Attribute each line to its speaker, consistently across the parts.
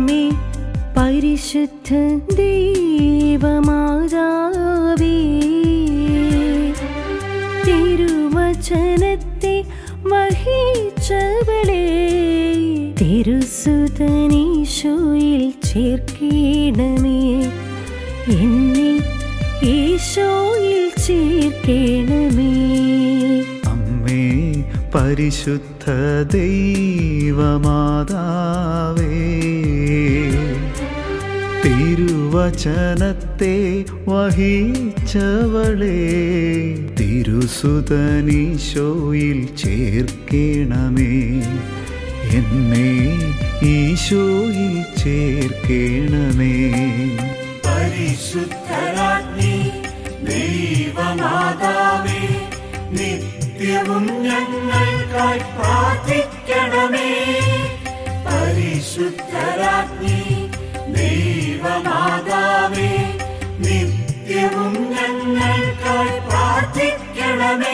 Speaker 1: അമ്മേ പരിശുദ്ധ ദൈവമാതാവേ തിരുവചനത്തെ വഹിച്ചവളെ തിരുസുതനീശോയിൽ ചേർക്കണമേ എന്നെ ഈശോയിൽ ചേർക്കണമേ
Speaker 2: അമ്മേ പരിശുദ്ധ ദൈവമാതാവേ തിരുവചനത്തെ വഹിച്ചവളെ തിരുസുതനീശോയിൽ ചേർക്കണമേ എന്നെ ഈശോയിൽ ചേർക്കണമേ
Speaker 3: പരിശുദ്ധരാജ്ഞി ദൈവമാതാവേ നിത്യവും ഞങ്ങൾക്കായി പ്രാർത്ഥിക്കണമേ പരിശുദ്ധരാജ്ഞി ദൈവമാതാവേ നിത്യവും ഞങ്ങൾക്കായി പ്രാർത്ഥിക്കണമേ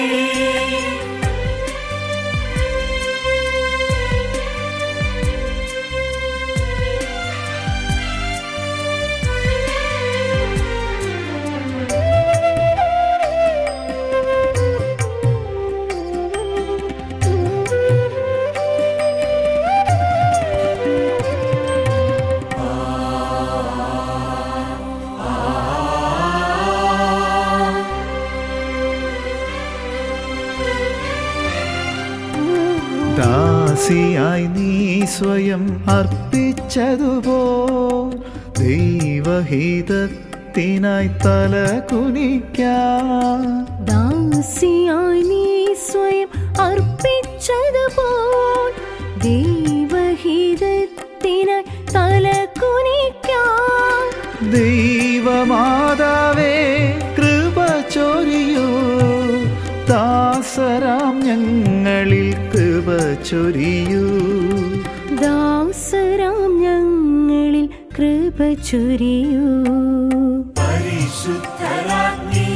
Speaker 2: ദാസിയായി നീ സ്വയം അർപ്പിച്ചതുപോ ദൈവഹിതത്തിനായി തല കുനിക്കാം
Speaker 1: ദാസിയായി നീ സ്വയം അർപ്പിച്ചതുപോൽ ദൈവഹിതത്തിനായി തല കുനിക്കാം
Speaker 2: ദൈവമാതാവേ കൃപ ചൊരിയൂ ദാസരാം ഞങ്ങളിൽ കൃപ ചൊരിയൂ
Speaker 1: ദാസരാം ഞങ്ങളിൽ കൃപ ചൊരിയൂ
Speaker 3: പരിശുദ്ധരാജ്ഞി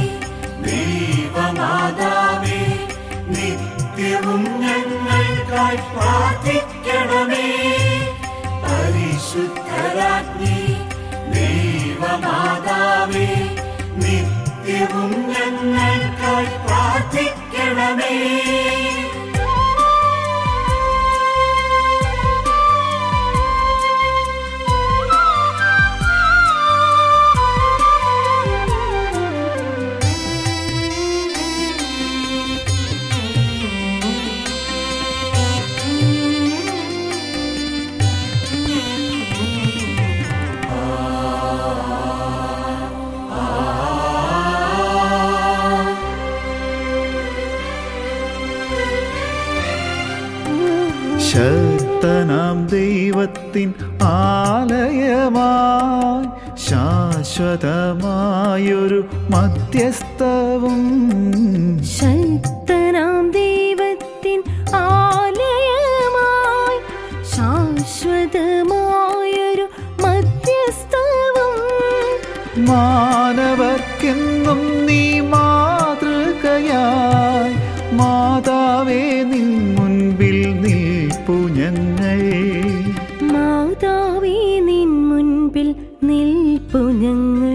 Speaker 3: ദൈവമാതാവേ നിത്യവും ഞങ്ങൾക്കായി പ്രാർത്ഥിക്കണമേ പരിശുദ്ധരാജ്ഞി ദൈവമാതാവേ നിത്യവും ഞങ്ങൾക്കായി പ്രാർത്ഥിക്കണമേ
Speaker 2: ശക്തനാം ദൈവത്തിൻ ആലയമായി ശാശ്വതമായൊരു മധ്യസ്ഥവും
Speaker 1: ശക്തനാം ദൈവത്തിൻ ആലയമായി ശാശ്വതമായൊരു മധ്യസ്ഥവും
Speaker 2: മാനവർക്കെന്നും നീ മാതൃകയായി മാതാവേ നിൻ മുൻപിൽ നിൽപ്പു ഞങ്ങൾ
Speaker 1: മാതാവേ നിൻ മുൻപിൽ നിൽപ്പു ഞങ്ങൾ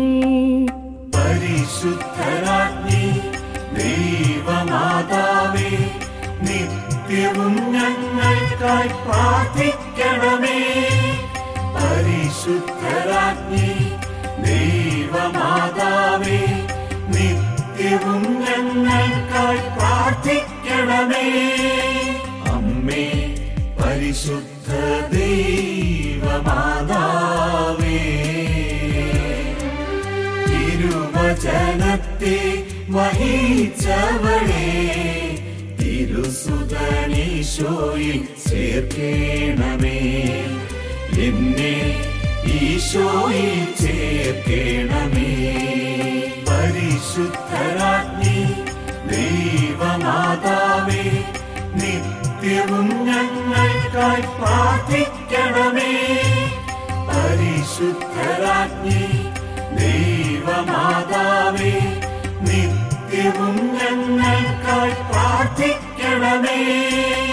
Speaker 3: പരിശുദ്ധരാജ്ഞി ദൈവമാതാവേ നിത്യവും ഞങ്ങൾക്കായി പ്രാർത്ഥിക്കണമേ പരിശുദ്ധരാജ്ഞി ദൈവമാതാവേ നിത്യവും ഞങ്ങൾക്കായി പ്രാർത്ഥിക്കണമേ അമ്മേ പരിശുദ്ധ ദൈവമാതാവേ തിരുവചനത്തെ വഹിച്ചവളെ തിരുസുതനീശോയിൽ ചേർക്കേണമേ എന്നെ ഈശോയിൽ ചേർക്കേണമേ പരിശുദ്ധരാജ്ഞി ദൈവമാതാവേ നിത്യവും ഞങ്ങൾക്കായി പ്രാർത്ഥിക്കണമേ പരിശുദ്ധരാജ്ഞി ദൈവമാതാവേ നിത്യവും ഞങ്ങൾക്കായി പ്രാർത്ഥിക്കണമേ